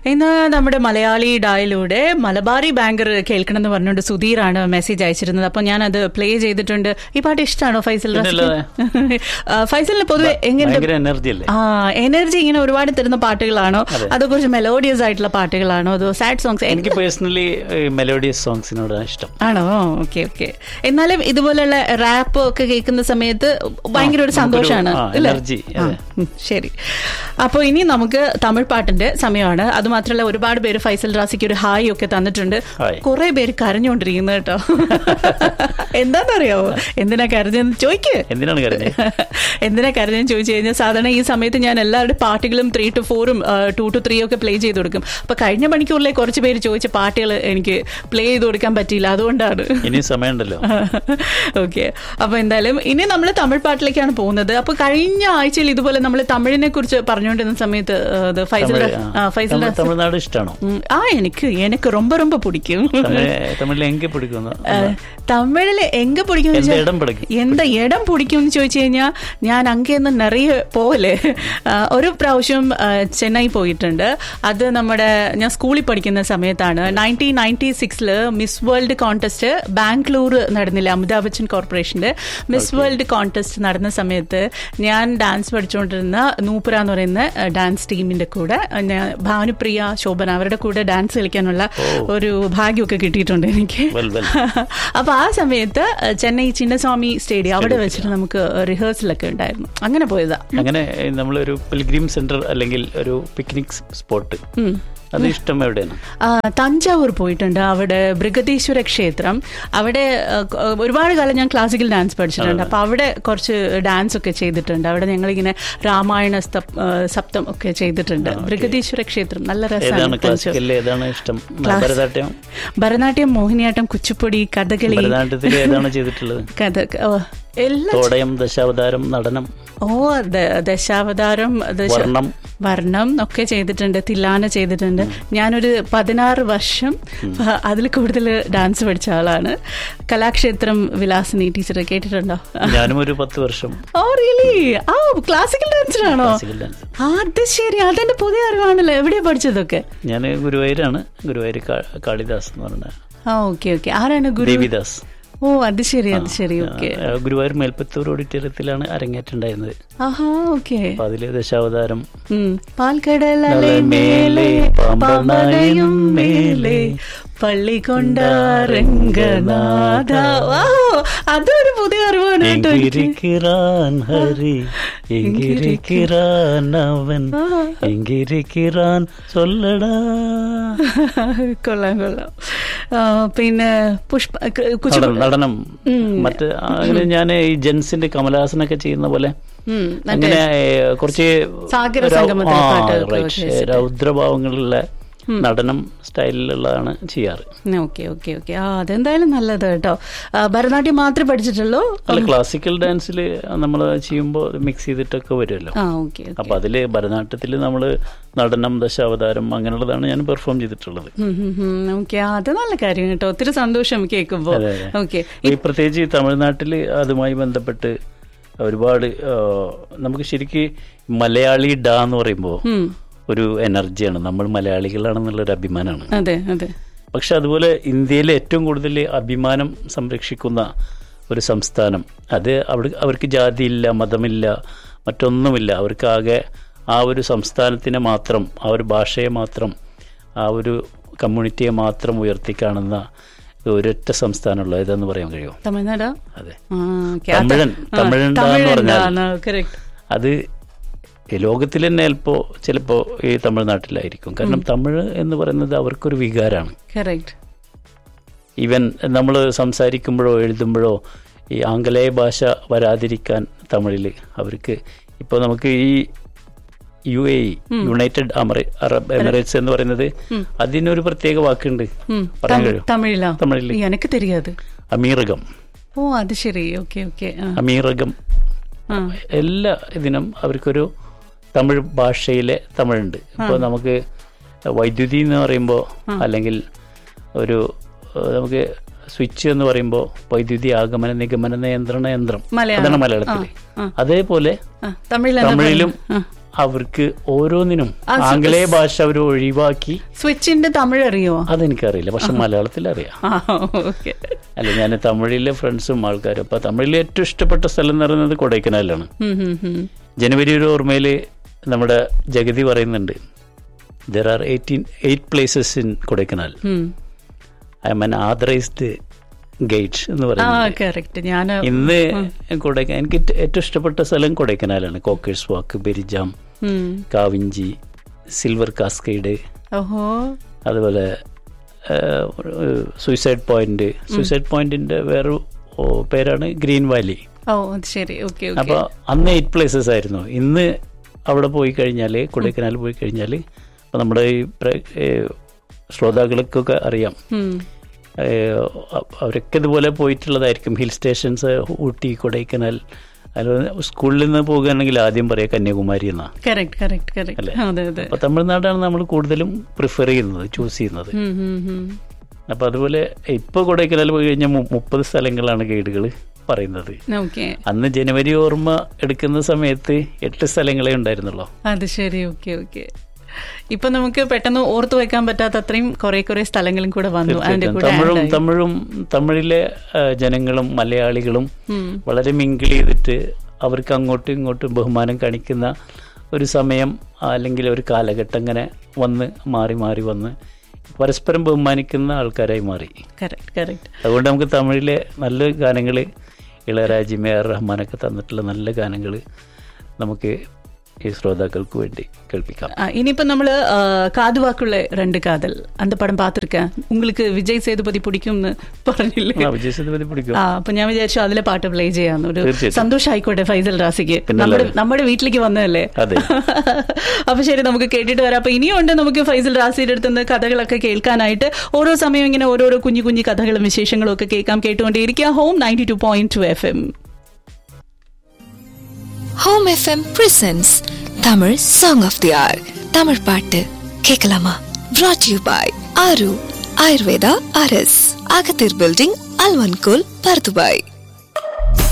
ഇന്ന് നമ്മുടെ മലയാളി ഡായിലൂടെ മലബാറി ബാങ്കർ കേൾക്കണം എന്ന് പറഞ്ഞുകൊണ്ട് സുധീറാണ് മെസ്സേജ് അയച്ചിരുന്നത് അപ്പൊ ഞാൻ അത് പ്ലേ ചെയ്തിട്ടുണ്ട് ഈ പാട്ട് ഇഷ്ടമാണോ ഫൈസൽ പിന്നല്ലാതെ. ആ, ഫൈസലിന് പൊതുവെ എങ്ങനെ ഭയങ്കര എനർജി അല്ലേ ആ എനർജി ഇങ്ങനെ ഒരുപാട് തരുന്ന പാട്ടുകളാണോ അതോ കുറച്ച് മെലോഡിയസ് ആയിട്ടുള്ള പാട്ടുകളാണോ അതോ സാഡ് സോങ്സ് എനിക്ക് പേഴ്സണലി മെലോഡിയസ് സോങ്സിനോടാണ് ഇഷ്ടം ആണോ ഓക്കെ ഓക്കെ എന്നാലും ഇതുപോലുള്ള റാപ്പ് ഒക്കെ കേൾക്കുന്ന സമയത്ത് ഭയങ്കര ഒരു സന്തോഷമാണ് ആ, അല്ലേ? energy, ആ, അതെ. ഉം, ശരി അപ്പോൾ ഇനി നമുക്ക് തമിഴ് പാട്ടിന്റെ സമയമാണ് അത് മാത്രമല്ല ഒരുപാട് പേര് ഫൈസൽ റാസിക്ക് ഒരു ഹായ് ഒക്കെ തന്നിട്ടുണ്ട് ഹായ്. കുറെ പേര് കരഞ്ഞുകൊണ്ടിരിക്കുന്നത് കേട്ടോ എന്താണെന്നറിയാവോ എന്തിനാ കരഞ്ഞെന്ന് ചോദിക്ക് എന്തിനാണ് കരുതി എന്തിനാ കരഞ്ഞെന്ന് ചോദിച്ചു കഴിഞ്ഞാൽ സാധാരണ ഈ സമയത്ത് ഞാൻ എല്ലാവരുടെ പാട്ടുകളും ത്രീ ടു ഫോറും ടു ടു ത്രീ ഒക്കെ പ്ലേ ചെയ്ത് കൊടുക്കും അപ്പൊ കഴിഞ്ഞ മണിക്കൂറിലെ കുറച്ച് പേര് ചോദിച്ച പാട്ടുകൾ എനിക്ക് പ്ലേ ചെയ്ത് കൊടുക്കാൻ പറ്റിയില്ല അതുകൊണ്ടാണ് ഇനി സമയമുണ്ടല്ലോ ഓക്കെ അപ്പൊ എന്തായാലും ഇനി നമ്മൾ തമിഴ് പാട്ടിലേക്കാണ് പോകുന്നത് അപ്പൊ കഴിഞ്ഞ ആഴ്ചയിൽ ഇതുപോലെ നമ്മൾ തമിഴിനെ കുറിച്ച് പറഞ്ഞുകൊണ്ടിരുന്ന സമയത്ത് ആ, ഇത് ഫൈസൽ തമിഴ്, റാ- ആ. ആ, ഫൈസൽ തമിഴ്- റാസ്- തമിഴ്നാട് ഇഷ്ടമാണോ ഉം, ആ എനിക്ക് എനിക്ക് ரொம்ப ரொம்ப പിടിക്കും തമിഴ് തമിഴിൽ എങ്കിൽ പിടിക്കുന്നു തമിഴില് എങ്ക പിടിക്കും എந்த இடம் பிடிக்கும்? എന്താ ഇടം പിടിക്കും എന്ന് ചോദിച്ചു കഴിഞ്ഞാൽ ഞാൻ അങ്ങേന്ന് നിറയെ പോലെ ആ, ഒരു പ്രാവശ്യം ആ, ചെന്നൈ പോയിട്ടുണ്ട് അത് നമ്മുടെ ഞാൻ സ്കൂളിൽ പഠിക്കുന്ന സമയത്താണ് നയൻറ്റീൻ നയൻറ്റി സിക്സില് മിസ് വേൾഡ് കോൺടെസ്റ്റ് ബാംഗ്ലൂർ നടന്നില്ല അമിതാഭ് ബച്ചൻ കോർപ്പറേഷന്റെ മിസ് വേൾഡ് കോൺടെസ്റ്റ് നടന്ന സമയത്ത് ഞാൻ ഡാൻസ് പഠിച്ചുകൊണ്ടിരുന്ന നൂപുര എന്ന് പറയുന്ന ഡാൻസ് ടീമിന്റെ കൂടെ ഞാൻ ഭാനുപ്രിയ ശോഭന അവരുടെ കൂടെ ഡാൻസ് കളിക്കാനുള്ള ഒരു ഭാഗ്യമൊക്കെ കിട്ടിയിട്ടുണ്ട് എനിക്ക് വെൽ വെൽ അപ്പൊ ആ സമയത്ത് ചെന്നൈ ചിന്നസ്വാമി സ്റ്റേഡിയം അവിടെ വെച്ചിട്ട് നമുക്ക് റിഹേഴ്സലൊക്കെ ഉണ്ടായിരുന്നു അങ്ങനെ പോയതാ അങ്ങനെ നമ്മളൊരു പിൽഗ്രീം സെന്റർ അല്ലെങ്കിൽ ഒരു പിക്നിക് സ്പോട്ട് അത് ഇഷ്ടം എവിടെയാണ് ആ, തഞ്ചാവൂർ പോയിട്ടുണ്ട് അവിടെ ബൃഗതീശ്വര ക്ഷേത്രം അവിടെ ആ, ക- ഒരുപാട് കാലം ഞാൻ ക്ലാസിക്കൽ ഡാൻസ് പഠിച്ചിട്ടുണ്ട് അപ്പൊ അവിടെ കുറച്ച് ഡാൻസ് ഒക്കെ ചെയ്തിട്ടുണ്ട് അവിടെ ഞങ്ങളിങ്ങനെ രാമായണ സ്തപ്- ആ, സപ്തം ഒക്കെ ചെയ്തിട്ടുണ്ട് ബൃഗതീശ്വര ക്ഷേത്രം നല്ല ഏതാണ് രസമാണ് തഞ്ചാവൂർ. ക്ലാസിക്കലിൽ ഏതാണ് ഇഷ്ടം ഭരതനാട്യം ഭരതനാട്യം മോഹിനിയാട്ടം കുച്ചിപ്പുടി കഥകളി ഭരതനാട്യത്തിൽ ഏതാണ് ചെയ്തിട്ടുള്ളത് കഥ ഓ, എല്ലാ തോടയം ദശാവതാരം നടനം ഓ ദ- ദശാവതാരം ദശ- വർണ്ണം വർണ്ണം ഒക്കെ ചെയ്തിട്ടുണ്ട് തില്ലാന ചെയ്തിട്ടുണ്ട് ഞാനൊരു പതിനാറ് വർഷം അതിൽ കൂടുതൽ ഡാൻസ് പഠിച്ച ആളാണ് കലാക്ഷേത്രം വിലാസിനി ടീച്ചർ കേട്ടിട്ടുണ്ടോ ഞാനും ഒരു പത്ത് വർഷം ഓ റിയലി ആ ക്ലാസിക്കൽ ഡാൻസറാണോ ക്ലാസിക്കൽ ഡാൻസ് ആ, അത് ശരി അതെന്റെ പുതിയ അറിവാണല്ലോ എവിടെയാ പഠിച്ചതൊക്കെ ഞാൻ ഗുരുവായൂരാണ് ഗുരുവായൂർ കാ- കാളിദാസ് എന്ന് പറഞ്ഞ ആ ഓക്കെ ഓക്കെ ആരാണ് ഗുരു ദേവിദാസ് ഓ അത് ശരി അത് ശരി ഓക്കെ ആ, ഗുരുവായൂർ മേൽപ്പത്തൂർ ഓഡിറ്റോറിയത്തിലാണ് അരങ്ങേറ്റുണ്ടായിരുന്നത് ആഹാ ഓക്കെ അപ്പൊ അതില് ദശാവതാരം പാൽക്കടലേ മേലെ പാമ്പനയും മേലെ പള്ളി കൊണ്ടാരംഗനാഥ അതൊരു പുതിയ അറിവാണ് കേട്ടോ എനിക്ക്. എങ്കിരിക്കിറാൻ ഹരി എങ്കിരിക്കിറാൻ അവൻ എങ്കിരിക്കിറാൻ ചൊല്ലടാ കൊള്ളാം കൊള്ളാം ആ, പിന്നെ പുഷ്പ ക- കുച്ചു നടനം, നടനം മറ്റ് അങ്ങനെ ഞാൻ ഈ ജെൻസിന്റെ കമലഹാസനൊക്കെ ചെയ്യുന്ന പോലെ ഉം, അങ്ങനെ ഏ, കുറച്ച് സാഗര രൗ- സംഗമത്തിലെ ആ, പാട്ടുകളൊക്കെ right. വെച്ചിട്ട്. രൗദ്രഭാവങ്ങളുള്ള നടനം സ്റ്റൈലിലുള്ളതാണ് ചെയ്യാറ് ഓക്കെ ഓക്കെ ഓക്കെ ആ അതെന്തായാലും നല്ലത് കേട്ടോ ആ, ഭരതനാട്യം മാത്രമേ പഠിച്ചിട്ടുള്ളൂ അല്ല ക്ലാസിക്കൽ ഡാൻസിൽ നമ്മൾ ചെയ്യുമ്പോൾ മിക്സ് ചെയ്തിട്ടൊക്കെ വരുമല്ലോ ആ ഓക്കെ അപ്പൊ അതില് ഭരതനാട്യത്തിൽ നമ്മൾ നടനം ദശാവതാരം അങ്ങനെയുള്ളതാണ് ഞാൻ പെർഫോം ചെയ്തിട്ടുള്ളത് ഓക്കെ അത് നല്ല കാര്യം കേട്ടോ ഒത്തിരി സന്തോഷം കേൾക്കുമ്പോ അതെ, അതെ. ഓക്കെ ഈ പ്രത്യേകിച്ച് ഈ തമിഴ്നാട്ടിൽ അതുമായി ബന്ധപ്പെട്ട് ഒരുപാട് ആ, നമുക്ക് ശരിക്ക് മലയാളി ഡാ എന്ന് പറയുമ്പോൾ ഒരു എനർജിയാണ് നമ്മൾ മലയാളികളാണെന്നുള്ളൊരു അഭിമാനമാണ് അതെ അതെ പക്ഷെ അതുപോലെ ഇന്ത്യയിലെ ഏറ്റവും കൂടുതൽ അഭിമാനം സംരക്ഷിക്കുന്ന ഒരു സംസ്ഥാനം അത് അവിടെ അവർക്ക് ജാതിയില്ല മതമില്ല മറ്റൊന്നുമില്ല അവർക്ക് ആകെ ആ ഒരു സംസ്ഥാനത്തിനെ മാത്രം ആ ഒരു ഭാഷയെ മാത്രം ആ ഒരു കമ്മ്യൂണിറ്റിയെ മാത്രം ഉയർത്തിക്കാണുന്ന ഒരൊറ്റ സംസ്ഥാനമുള്ള ഏതെന്ന് പറയാൻ കഴിയുമോ തമിഴ്നാടാ അതെ ആ, okay. അത്- തമിഴൻ ആ, തമിഴൻ എന്ന് പറഞ്ഞാൽ തമിഴൻ correct. അത് ഈ ലോകത്തിൽ തന്നെ ചിലപ്പോൾ ചിലപ്പോൾ ഈ തമിഴ്നാട്ടിലായിരിക്കും കാരണം തമിഴ് എന്ന് പറയുന്നത് അവർക്കൊരു വികാരമാണ് Correct. ഈവൻ നമ്മൾ സംസാരിക്കുമ്പോഴോ എഴുതുമ്പോഴോ ഈ ആംഗലേയ ഭാഷ വരാതിരിക്കാൻ തമിഴിൽ അവർക്ക് ഇപ്പോൾ നമുക്ക് ഈ യു എ യുണൈറ്റഡ് അമറി- അറബ് എമിറേറ്റ്സ് എന്ന് പറയുന്നത് അതിനൊരു പ്രത്യേക വാക്കുണ്ട് ഉം, പറയാൻ തം- കഴിയും തമിഴിലാ തമിഴിൽ എനിക്ക് தெரியாது അമീറകം ഓ അത് ശരി ഓക്കെ ഓക്കെ അമീറകം ആ എല്ലാ ഇതിനും അവർക്കൊരു തമിഴ് ഭാഷയിലെ തമിഴുണ്ട് ഇപ്പോൾ നമുക്ക് വൈദ്യുതി എന്ന് പറയുമ്പോൾ അല്ലെങ്കിൽ ഒരു ഏഹ്, നമുക്ക് സ്വിച്ച് എന്ന് പറയുമ്പോൾ വൈദ്യുതി ആഗമന നിഗമന നിയന്ത്രണ യന്ത്രം മലയാളം. അതാണ് മലയാളത്തിൽ ആ, അതേപോലെ ആ, തമിഴിൽ എന്താ തമിഴിലും പറയുന്നത്? അവർക്ക് ഓരോന്നിനും ആ, സു- ആംഗലേയ ഭാഷ അവർ ഒഴിവാക്കി സ്വിച്ചിന്റെ തമിഴ് അറിയോ അതെനിക്കറിയില്ല പക്ഷെ മലയാളത്തിൽ അറിയാം ആ ഓക്കെ അല്ല ഞാൻ തമിഴിലെ ഫ്രണ്ട്സും ആൾക്കാരും അപ്പൊ തമിഴിലെ ഏറ്റവും ഇഷ്ടപ്പെട്ട സ്ഥലം എന്ന് പറയുന്നത് കൊടൈക്കനാലാണ് ജനുവരി ഒരു ഓർമ്മയിൽ നമ്മുടെ ജഗതി പറയുന്നുണ്ട് there are eighteen eight places in Kodaikanal I'm an authorised guide എന്ന് ആ പറയുന്നത് കറക്റ്റ് ഞാൻ ഇന്ന് കൊടൈക്കനാൽ എനിക്ക് ഏറ്റവും ഇഷ്ടപ്പെട്ട സ്ഥലം കൊടൈക്കനാലാണ് കോക്കേഴ്സ് വാക്ക് ബെരിജാം കാവിഞ്ചി സിൽവർ കാസ്കേഡ് ഓഹോ അതുപോലെ സൂയിസൈഡ് പോയിന്റ് സൂയിസൈഡ് പോയിന്റിന്റെ വേറെ ഓ, പേരാണ് ഗ്രീൻ വാലി ഓ അത് ശരി ഓക്കെ ഓക്കെ അപ്പോൾ അന്ന് എയ്റ്റ് പ്ലേസസ് ആയിരുന്നു ഇന്ന് അവിടെ പോയി കഴിഞ്ഞാൽ കൊടൈക്കനാൽ പോയി കഴിഞ്ഞാൽ അപ്പോൾ നമ്മുടെ ഈ പ്ര- ഏ, ശ്രോതാക്കൾക്കൊക്കെ അറിയാം ഏ, അ- അവരൊക്കെ ഇതുപോലെ പോയിട്ടുള്ളതായിരിക്കും ഹിൽ സ്റ്റേഷൻസ് ഊട്ടി കൊടൈക്കനാൽ അതുപോലെ സ്കൂളിൽ നിന്ന് പോകുകയാണെങ്കിൽ ആദ്യം പറയാം കന്യാകുമാരി എന്നാ കറക്റ്റ് കറക്റ്റ് കറക്റ്റ് അതെ അതെ അപ്പോൾ തമിഴ്നാടാണ് നമ്മൾ കൂടുതലും പ്രിഫർ ചെയ്യുന്നത് ചൂസ് ചെയ്യുന്നത് ഉം, ഉം, ഉം. അപ്പോൾ അതുപോലെ ഇപ്പോൾ കൊടൈക്കനാൽ പോയി കഴിഞ്ഞാൽ മു- മുപ്പത് സ്ഥലങ്ങളാണ് ഗൈഡുകൾ പറയുന്നത് ഓക്കെ അന്ന് ജനുവരി ഓർമ്മ എടുക്കുന്ന സമയത്ത് എട്ട് സ്ഥലങ്ങളെ ഉണ്ടായിരുന്നുള്ളൂ അത് ശരി ഓക്കെ ഓക്കെ ഇപ്പൊ നമുക്ക് പെട്ടെന്ന് ഓർത്തു വെക്കാൻ പറ്റാത്ത അത്രയും കുറെ കുറെ സ്ഥലങ്ങളും കൂടെ വന്നു അതിന്റെ കൂടെ തമിഴും add ആയി. തമിഴും തമിഴിലെ ആ, ജനങ്ങളും മലയാളികളും ഉം. വളരെ മിങ്കിൾ ചെയ്തിട്ട് അവർക്ക് അങ്ങോട്ടും ഇങ്ങോട്ടും ബഹുമാനം കാണിക്കുന്ന ഒരു സമയം അല്ലെങ്കിൽ ഒരു കാലഘട്ടം ഇങ്ങനെ വന്ന് മാറി മാറി വന്ന് പരസ്പരം ബഹുമാനിക്കുന്ന ആൾക്കാരായി മാറി കറക്റ്റ് കറക്റ്റ് അതുകൊണ്ട് നമുക്ക് തമിഴിലെ നല്ല ഗാനങ്ങൾ ഇളയരാജി മേയർ റഹ്മാനൊക്കെ തന്നിട്ടുള്ള നല്ല ഗാനങ്ങൾ നമുക്ക് ഈ ശ്രോതാക്കൾക്ക് വേണ്ടി കേൾപ്പിക്കാം இனிப்ப நம்மள காதுவாக்குள்ள ரெண்டு காதல் அந்த படம் பார்த்துருக்கேன் உங்களுக்கு விஜய் சேதுபதி பிடிக்கும்னு പറഞ്ഞില്ലേ ആ, വിജയ് സേതുപതി പിടിക്കും ആ അപ്പൊ ഞാൻ വിചാരിച്ചു അതിലെ പാട്ട് പ്ലേ ചെയ്യാന്ന് ഒരു തീർച്ചയായിട്ടും. സന്തോഷം ആയിക്കോട്ടെ ഫൈസൽ റാസിക്ക് പിന്നല്ലാതെ. നമ്മുടെ നമ്മുടെ വീട്ടിലേക്ക് വന്നതല്ലേ അതെ. അപ്പൊ ശരി നമുക്ക് കേട്ടിട്ട് വരാം അപ്പൊ ഇനിയുണ്ട് നമുക്ക് ഫൈസൽ റാസിയുടെ അടുത്ത് നിന്ന് കഥകളൊക്കെ കേൾക്കാനായിട്ട് ഓരോ സമയം ഇങ്ങനെ ഓരോരോ കുഞ്ഞു കുഞ്ഞു കഥകളും വിശേഷങ്ങളും ഒക്കെ കേൾക്കാം കേട്ടുകൊണ്ടേയിരിക്കുക home ninety two point two F M home FM presents Tamil song of the hour Tamil பாட்டு கேட்கலாமா brought you by Aaru Ayurveda அரஸ் அகத்தீர் பில்டிங் அல்வன்கோல் பர்துபாய்